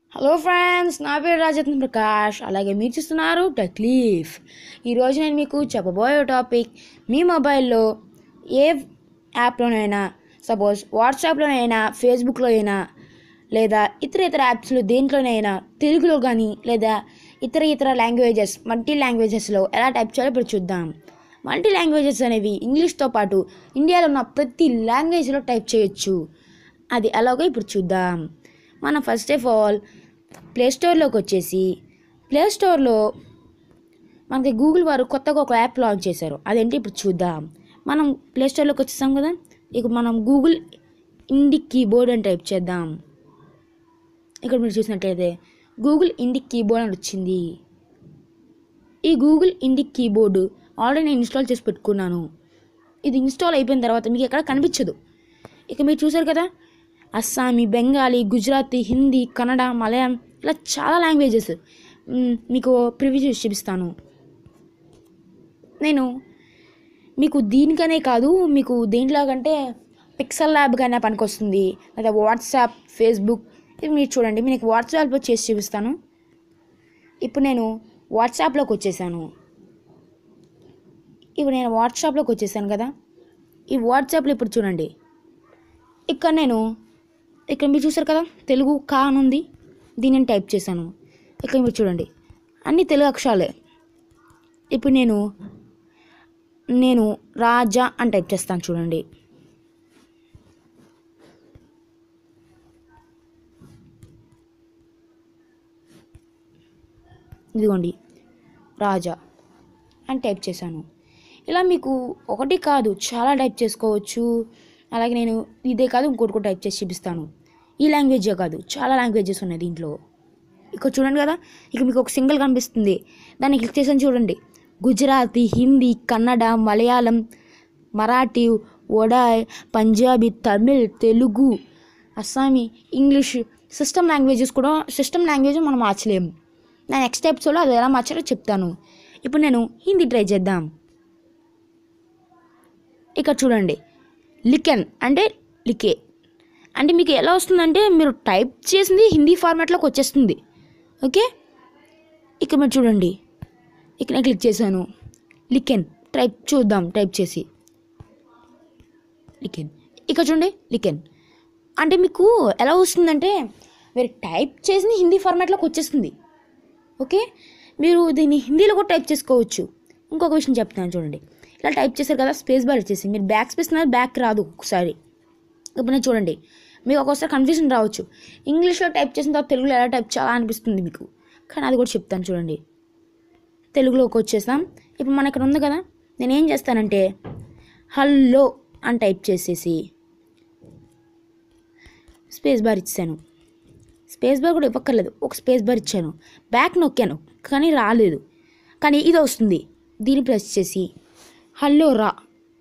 hello friends నా పేరు రాజరత్న ప్రకాష్ అలాగే మీరు చూస్తున్నారు టెక్లీఫ్ ఈరోజు నేను మీకు చెప్పబోయే టాపిక్ మీ మొబైల్లో ఏ యాప్లోనైనా సపోజ్ వాట్సాప్లోనైనా ఫేస్బుక్లో అయినా లేదా ఇతర ఇతర యాప్స్లో దేంట్లోనైనా తెలుగులో కానీ లేదా ఇతర ఇతర లాంగ్వేజెస్ మల్టీ లాంగ్వేజెస్లో ఎలా టైప్ చేయాలో ఇప్పుడు చూద్దాం మల్టీ లాంగ్వేజెస్ అనేవి ఇంగ్లీష్తో పాటు ఇండియాలో ఉన్న ప్రతి లాంగ్వేజ్లో టైప్ చేయొచ్చు అది ఎలాగో ఇప్పుడు చూద్దాం మనం ఫస్ట్ ఆఫ్ ఆల్ ప్లే స్టోర్లోకి వచ్చేసి ప్లే స్టోర్లో మనకి గూగుల్ వారు కొత్తగా ఒక యాప్ లాంచ్ చేశారు అదేంటి ఇప్పుడు చూద్దాం మనం ప్లే స్టోర్లోకి వచ్చేసాం కదా ఇక మనం గూగుల్ ఇండి కీబోర్డ్ అని టైప్ చేద్దాం ఇక్కడ మీరు చూసినట్లయితే గూగుల్ ఇండి కీబోర్డ్ అని వచ్చింది ఈ గూగుల్ ఇండి కీబోర్డు ఆల్రెడీ నేను ఇన్స్టాల్ చేసి పెట్టుకున్నాను ఇది ఇన్స్టాల్ అయిపోయిన తర్వాత మీకు ఎక్కడ కనిపించదు ఇక మీరు చూసారు కదా అస్సామీ బెంగాలీ గుజరాతీ హిందీ కన్నడ మలయాళం ఇలా చాలా లాంగ్వేజెస్ మ్, మీకు ప్రివ్యూ చేసి చూపిస్తాను నేను మీకు దీనికనే కాదు మీకు దేంట్లో కంటే పిక్సెల్ ల్యాబ్ కానీ పనికొస్తుంది లేదా వాట్సాప్ ఫేస్బుక్ ఇది మీరు చూడండి మీకు వాట్సాప్లో చేసి చూపిస్తాను ఇప్పుడు నేను వాట్సాప్లోకి వచ్చేసాను ఇప్పుడు నేను వాట్సాప్లోకి వచ్చేసాను కదా ఈ వాట్సాప్లో ఇప్పుడు చూడండి ఇక్కడ నేను ఇక్కడ మీరు చూసారు కదా తెలుగు కా అని ఉంది దీన్ని నేను టైప్ చేశాను ఇక్కడ మీరు చూడండి అన్ని తెలుగు అక్షరాలే ఇప్పుడు నేను నేను రాజా అని టైప్ చేస్తాను చూడండి ఇదిగోండి రాజా అని టైప్ చేశాను ఇలా మీకు ఒకటి కాదు చాలా టైప్ చేసుకోవచ్చు అలాగే నేను ఇదే కాదు ఇంకోటి కూడా టైప్ చేసి చూపిస్తాను ఈ లాంగ్వేజే కాదు చాలా లాంగ్వేజెస్ ఉన్నాయి దీంట్లో ఇక్కడ చూడండి కదా ఇక మీకు ఒక సింగిల్ కనిపిస్తుంది దాన్ని క్లిక్ చేసాను చూడండి Gujarati Hindi Kannada Malayalam Marathi Odia Punjabi Tamil Telugu Assamese English system languages కూడా సిస్టమ్ లాంగ్వేజ్ మనం మార్చలేము నా నెక్స్ట్ ఎపిసోడ్లో అది ఎలా మార్చాలో చెప్తాను ఇప్పుడు నేను హిందీ ట్రై చేద్దాం ఇక్కడ చూడండి లికెన్ అంటే లికే అంటే మీకు ఎలా వస్తుందంటే మీరు టైప్ చేసింది హిందీ ఫార్మాట్లోకి వచ్చేస్తుంది ఓకే ఇక్కడ మీరు చూడండి ఇక్కడ నేను క్లిక్ చేశాను లికెన్ టైప్ చూద్దాం టైప్ చేసి లికెన్ ఇక్కడ చూడండి లికెన్ అంటే మీకు ఎలా వస్తుందంటే మీరు టైప్ చేసింది హిందీ ఫార్మాట్లోకి వచ్చేస్తుంది ఓకే మీరు దీన్ని హిందీలో కూడా టైప్ చేసుకోవచ్చు ఇంకొక విషయం చెప్తాను చూడండి ఇలా టైప్ చేశారు కదా స్పేస్ బార్ వచ్చేసి మీరు బ్యాక్ స్పేస్ బ్యాక్ రాదు ఒకసారి ఇప్పుడు నేను చూడండి మీకు ఒక్కోసారి కన్ఫ్యూజన్ రావచ్చు ఇంగ్లీష్లో టైప్ చేసిన తర్వాత తెలుగులో ఎలా టైప్ చాలా అనిపిస్తుంది మీకు కానీ అది కూడా చెప్తాను చూడండి తెలుగులోకి వచ్చేసాం ఇప్పుడు మన ఇక్కడ ఉంది కదా నేను ఏం చేస్తానంటే హల్లో అని టైప్ చేసేసి స్పేస్ బార్ ఇచ్చాను స్పేస్ బార్ కూడా ఇవ్వక్కర్లేదు ఒక స్పేస్ బార్ ఇచ్చాను బ్యాక్ నొక్కాను కానీ రాలేదు కానీ ఇది వస్తుంది దీన్ని ప్రెస్ చేసి హలో రా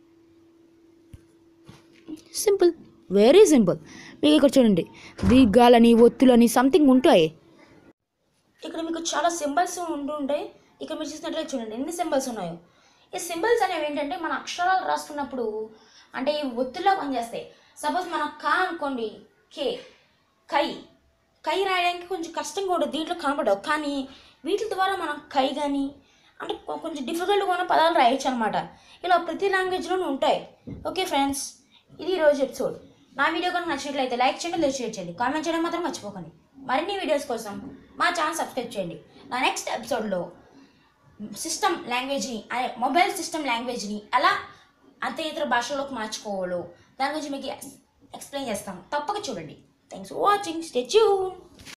సింపుల్ వెరీ సింపుల్ మీకు ఇక్కడ చూడండి దీర్ఘాలని ఒత్తులని సంథింగ్ ఉంటాయి ఇక్కడ మీకు చాలా సింబల్స్ ఉంటుంటాయి ఇక్కడ మీరు చూసినట్లయితే చూడండి ఎన్ని సింబల్స్ ఉన్నాయో ఈ సింబల్స్ అనేవి ఏంటంటే మన అక్షరాలు రాస్తున్నప్పుడు అంటే ఈ ఒత్తుల్లో పనిచేస్తాయి సపోజ్ మన కా అనుకోండి కే కై కై రాయడానికి కొంచెం కష్టంగా ఉంటుంది దీంట్లో కనపడవు కానీ వీటి ద్వారా మనం కై కానీ అంటే కొ- కొంచెం డిఫికల్ట్గా ఉన్న పదాలు రాయొచ్చు అనమాట ఇలా ప్రతి లాంగ్వేజ్లోనూ ఉంటాయి ఓకే ఫ్రెండ్స్ ఇది ఈరోజు ఎపిసోడ్ నా వీడియో కనుక నచ్చినట్లయితే లైక్ చేయండి లేదా షేర్ చేయండి కామెంట్ చేయడం మాత్రం మర్చిపోకండి మరిన్ని వీడియోస్ కోసం మా ఛానల్ సబ్స్క్రైబ్ చేయండి నా నెక్స్ట్ ఎపిసోడ్లో సిస్టమ్ లాంగ్వేజ్ని అదే మొబైల్ సిస్టమ్ లాంగ్వేజ్ని ఎలా అంత ఇతర భాషల్లోకి మార్చుకోవాలో దాని గురించి మీకు ఎక్స్ప్లెయిన్ చేస్తాం తప్పక చూడండి thanks for watching stay tune